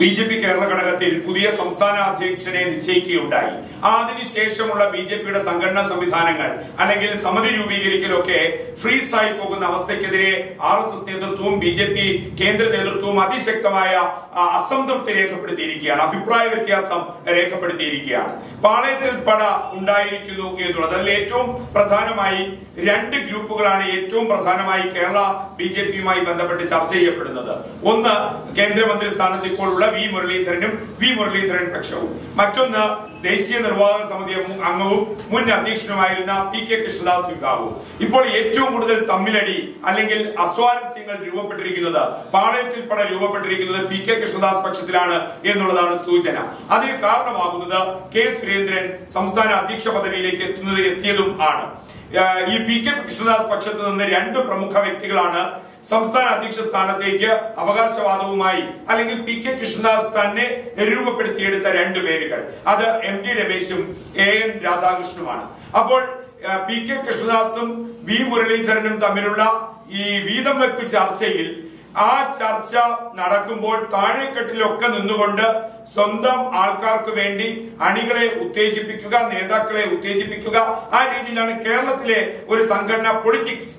B J P Kerala ഘടകത്തിൽ പുതിയ സംസ്ഥാന അധ്യക്ഷനെ നിശ്ചയിക്കുകയുണ്ടായി അതിനുശേഷമുള്ള ബി ജെ പിയുടെ സംഘടനാ സംവിധാനങ്ങൾ അല്ലെങ്കിൽ സമിതി രൂപീകരിക്കലൊക്കെ ഫ്രീസ് ആയി പോകുന്ന അവസ്ഥയ്ക്കെതിരെ ആർ എസ് എസ് നേതൃത്വവും ബി ജെ പി കേന്ദ്ര നേതൃത്വവും അതിശക്തമായ ആ, അസംതൃപ്തി രേഖപ്പെടുത്തിയിരിക്കുകയാണ് അഭിപ്രായ വ്യത്യാസം രേഖപ്പെടുത്തിയിരിക്കുകയാണ് പാളയത്തിൽ പട ഉണ്ടായിരിക്കുന്നു എന്നുള്ളത് അതിൽ ഏറ്റവും പ്രധാനമായി രണ്ട് ഗ്രൂപ്പുകളാണ് ഏറ്റവും പ്രധാനമായി കേരള ബി ജെ പിയുമായി ബന്ധപ്പെട്ട് ചർച്ച ചെയ്യപ്പെടുന്നത് ഒന്ന് കേന്ദ്രമന്ത്രി സ്ഥാനത്ത് ഇപ്പോൾ ഉള്ള വി മുരളീധരനും വി മുരളീധരൻ പക്ഷവും മറ്റൊന്ന് ദേശീയ നിർവാഹക സമിതി അംഗവും മുൻ അധ്യക്ഷനുമായിരുന്ന പി കെ കൃഷ്ണദാസ് വിഭാഗവും ഇപ്പോൾ ഏറ്റവും കൂടുതൽ തമ്മിലടി അല്ലെങ്കിൽ അസ്വാരസ്യങ്ങൾ രൂപപ്പെട്ടിരിക്കുന്നത് പാളയത്തിൽ പട രൂപപ്പെട്ടിരിക്കുന്നത് പി കെ കൃഷ്ണദാസ് പക്ഷത്തിലാണ് എന്നുള്ളതാണ് സൂചന അതിന് കാരണമാകുന്നത് കെ സുരേന്ദ്രൻ സംസ്ഥാന അധ്യക്ഷ പദവിയിലേക്ക് എത്തുന്നത് എത്തിയതും ആണ് ഏഹ് ഈ പി കെ കൃഷ്ണദാസ് പക്ഷത്ത് നിന്ന് രണ്ട് പ്രമുഖ വ്യക്തികളാണ് സംസ്ഥാന അധ്യക്ഷ സ്ഥാനത്തേക്ക് അവകാശവാദവുമായി അല്ലെങ്കിൽ പി കെ കൃഷ്ണദാസ് തന്നെ രൂപപ്പെടുത്തിയെടുത്ത രണ്ട് പേരുകൾ അത് എം ടി രമേശും എ എൻ രാധാകൃഷ്ണനുമാണ് അപ്പോൾ ഏഹ് പി കെ കൃഷ്ണദാസും വി മുരളീധരനും തമ്മിലുള്ള ഈ വീതം വെപ്പ് ചർച്ചയിൽ ആ ചർച്ച നടക്കുമ്പോൾ താഴെക്കെട്ടിലൊക്കെ നിന്നുകൊണ്ട് സ്വന്തം ആൾക്കാർക്ക് വേണ്ടി അണികളെ ഉത്തേജിപ്പിക്കുക നേതാക്കളെ ഉത്തേജിപ്പിക്കുക ആ രീതിയിലാണ് കേരളത്തിലെ ഒരു സംഘടന പൊളിറ്റിക്സ്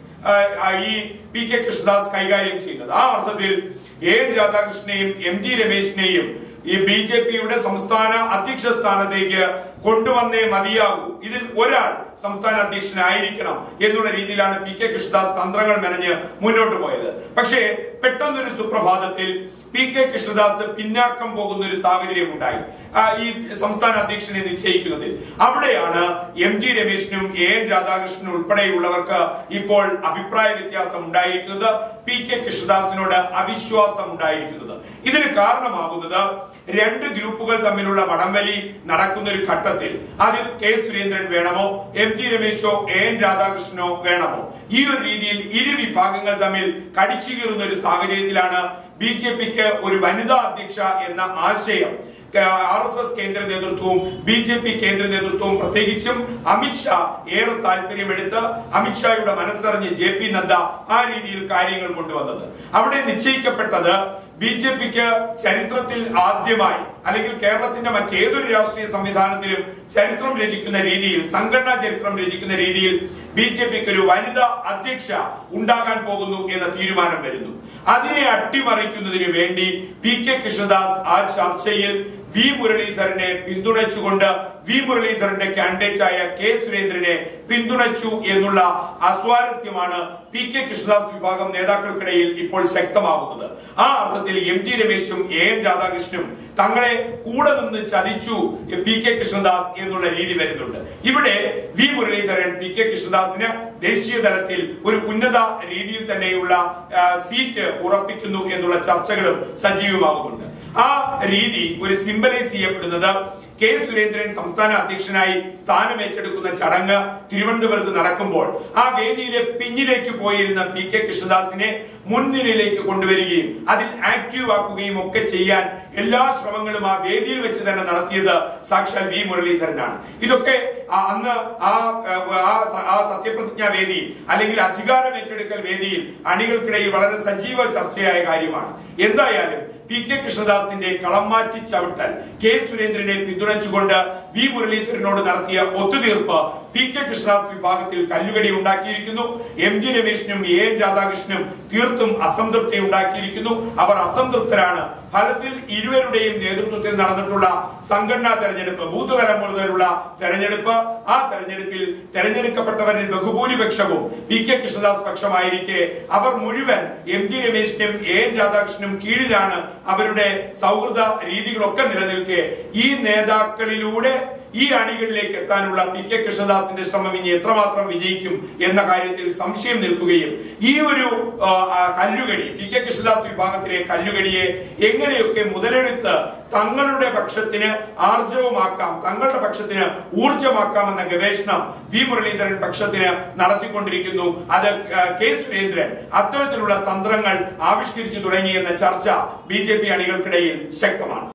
ഈ പി കെ കൃഷ്ണദാസ് കൈകാര്യം ചെയ്യുന്നത് ആ അർത്ഥത്തിൽ എ എൻ രാധാകൃഷ്ണനെയും എം ജി രമേശിനെയും ഈ ബി ജെ പിയുടെ സംസ്ഥാന അധ്യക്ഷ സ്ഥാനത്തേക്ക് കൊണ്ടുവന്നേ മതിയാകൂ ഇതിൽ ഒരാൾ സംസ്ഥാന അധ്യക്ഷനായിരിക്കണം എന്നുള്ള രീതിയിലാണ് പി കെ കൃഷ്ണദാസ് തന്ത്രങ്ങൾ മെനഞ്ഞ് മുന്നോട്ട് പോയത് പക്ഷേ പെട്ടെന്നൊരു സുപ്രഭാതത്തിൽ പി കെ കൃഷ്ണദാസ് പിന്നാക്കം പോകുന്ന ഒരു സാഹചര്യം ഉണ്ടായി ആ, ഈ സംസ്ഥാന അധ്യക്ഷനെ നിശ്ചയിക്കുന്നതിൽ അവിടെയാണ് എം ജി രമേശിനും എ എൻ രാധാകൃഷ്ണനും ഉൾപ്പെടെയുള്ളവർക്ക് ഇപ്പോൾ അഭിപ്രായ വ്യത്യാസം ഉണ്ടായിരിക്കുന്നത് പി കെ കൃഷ്ണദാസിനോട് അവിശ്വാസം ഉണ്ടായിരിക്കുന്നത് ഇതിന് കാരണമാകുന്നത് രണ്ട് ഗ്രൂപ്പുകൾ തമ്മിലുള്ള വടംവലി നടക്കുന്ന ഒരു ഘട്ടത്തിൽ അതിൽ കെ സുരേന്ദ്രൻ വേണമോ എം ടി രമേശോ എ എൻ രാധാകൃഷ്ണനോ വേണമോ ഈ ഒരു രീതിയിൽ ഇരു വിഭാഗങ്ങൾ തമ്മിൽ കടിച്ചു കീറുന്ന ഒരു സാഹചര്യത്തിലാണ് ബി ജെ പിക്ക് ഒരു വനിതാ അധ്യക്ഷ എന്ന ആശയം ആർ എസ് എസ് കേന്ദ്ര നേതൃത്വവും ബി ജെ പി കേന്ദ്ര നേതൃത്വവും പ്രത്യേകിച്ചും അമിത്ഷാ ഏറെ താല്പര്യമെടുത്ത് അമിത്ഷായുടെ മനസ്സറിഞ്ഞ് ജെ പി നദ്ദ ആ രീതിയിൽ കാര്യങ്ങൾ കൊണ്ടുവന്നത് അവിടെ നിശ്ചയിക്കപ്പെട്ടത് ബി ജെ പിക്ക് ചരിത്രത്തിൽ ആദ്യമായി അല്ലെങ്കിൽ കേരളത്തിന്റെ മറ്റേതൊരു രാഷ്ട്രീയ സംവിധാനത്തിലും ചരിത്രം രചിക്കുന്ന രീതിയിൽ സംഘടനാ ചരിത്രം രചിക്കുന്ന രീതിയിൽ ബി ജെ പിക്ക് ഒരു വനിതാ അധ്യക്ഷ ഉണ്ടാകാൻ പോകുന്നു എന്ന തീരുമാനം വരുന്നു അതിനെ അട്ടിമറിക്കുന്നതിന് വേണ്ടി പി കെ കൃഷ്ണദാസ് ആ ചർച്ചയിൽ വി മുരളീധരനെ പിന്തുണച്ചുകൊണ്ട് വി മുരളീധരന്റെ കാൻഡിഡേറ്റ് ആയ കെ സുരേന്ദ്രനെ പിന്തുണച്ചു എന്നുള്ള അസ്വാരസ്യമാണ് പി കെ കൃഷ്ണദാസ് വിഭാഗം നേതാക്കൾക്കിടയിൽ ഇപ്പോൾ ശക്തമാകുന്നത് ആ അർത്ഥത്തിൽ എം ടി രമേശും എ എൻ രാധാകൃഷ്ണനും തങ്ങളെ കൂടെ നിന്ന് ചതിച്ചു പി കെ കൃഷ്ണദാസ് എന്നുള്ള രീതി വരുന്നുണ്ട് ഇവിടെ വി മുരളീധരൻ പി കെ കൃഷ്ണദാസിന് ദേശീയ തലത്തിൽ ഒരു ഉന്നത രീതിയിൽ തന്നെയുള്ള ആ, സീറ്റ് ഉറപ്പിക്കുന്നു എന്നുള്ള ചർച്ചകളും സജീവമാകുന്നുണ്ട് ആ രീതി ഒരു സിംബലൈസ് ചെയ്യപ്പെടുന്നത് കെ സുരേന്ദ്രൻ സംസ്ഥാന അധ്യക്ഷനായി സ്ഥാനം ഏറ്റെടുക്കുന്ന ചടങ്ങ് തിരുവനന്തപുരത്ത് നടക്കുമ്പോൾ ആ വേദിയിലെ പിന്നിലേക്ക് പോയിരുന്ന പി കെ കൃഷ്ണദാസിനെ മുൻനിരയിലേക്ക് കൊണ്ടുവരികയും അതിൽ ആക്റ്റീവ് ആക്കുകയും ഒക്കെ ചെയ്യാൻ എല്ലാ ശ്രമങ്ങളും ആ വേദിയിൽ വെച്ച് തന്നെ നടത്തിയത് സാക്ഷാൽ വി മുരളീധരനാണ് ഇതൊക്കെ ആ അന്ന് ആ ആ ആ സത്യപ്രതിജ്ഞാ വേദി അല്ലെങ്കിൽ അധികാരം ഏറ്റെടുക്കൽ വേദിയിൽ അണികൾക്കിടയിൽ വളരെ സജീവ ചർച്ചയായ കാര്യമാണ് എന്തായാലും പി കെ കൃഷ്ണദാസിന്റെ കളം മാറ്റി ചവിട്ടൽ കെ സുരേന്ദ്രനെ പിന്തുണച്ചുകൊണ്ട് വി മുരളീധരനോട് നടത്തിയ ഒത്തുതീർപ്പ് പി കെ കൃഷ്ണദാസ് വിഭാഗത്തിൽ കല്ലുകടി ഉണ്ടാക്കിയിരിക്കുന്നു എം ജി രമേശിനും എ എൻ രാധാകൃഷ്ണനും തീർത്തും അസംതൃപ്തി ഉണ്ടാക്കിയിരിക്കുന്നു അവർ അസംതൃപ്തരാണ് ഫലത്തിൽ ഇരുവരുടെയും നേതൃത്വത്തിൽ നടന്നിട്ടുള്ള സംഘടനാ തെരഞ്ഞെടുപ്പ് ബൂത്ത് തലം മുതലുള്ള തെരഞ്ഞെടുപ്പ് ആ തെരഞ്ഞെടുപ്പിൽ തെരഞ്ഞെടുക്കപ്പെട്ടവരിൽ ബഹുഭൂരിപക്ഷവും പി കെ കൃഷ്ണദാസ് പക്ഷമായിരിക്കെ അവർ മുഴുവൻ എം ജി രമേശിനും എ എൻ രാധാകൃഷ്ണനും കീഴിലാണ് അവരുടെ സൗഹൃദ രീതികളൊക്കെ നിലനിൽക്കെ ഈ നേതാക്കളിലൂടെ ഈ അണികളിലേക്ക് എത്താനുള്ള പി കെ കൃഷ്ണദാസിന്റെ ശ്രമം ഇനി എത്രമാത്രം വിജയിക്കും എന്ന കാര്യത്തിൽ സംശയം നിൽക്കുകയും ഈ ഒരു ആ, ആ, കല്ലുകടി പി കെ കൃഷ്ണദാസ് വിഭാഗത്തിലെ കല്ലുകടിയെ എങ്ങനെയൊക്കെ മുതലെടുത്ത് തങ്ങളുടെ പക്ഷത്തിന് ആർജവമാക്കാം തങ്ങളുടെ പക്ഷത്തിന് ഊർജമാക്കാമെന്ന ഗവേഷണം വി മുരളീധരൻ പക്ഷത്തിന് നടത്തിക്കൊണ്ടിരിക്കുന്നു അത് ആ, കെ സുരേന്ദ്രൻ അത്തരത്തിലുള്ള തന്ത്രങ്ങൾ ആവിഷ്കരിച്ചു തുടങ്ങിയെന്ന ചർച്ച ബി ജെ പി അണികൾക്കിടയിൽ ശക്തമാണ്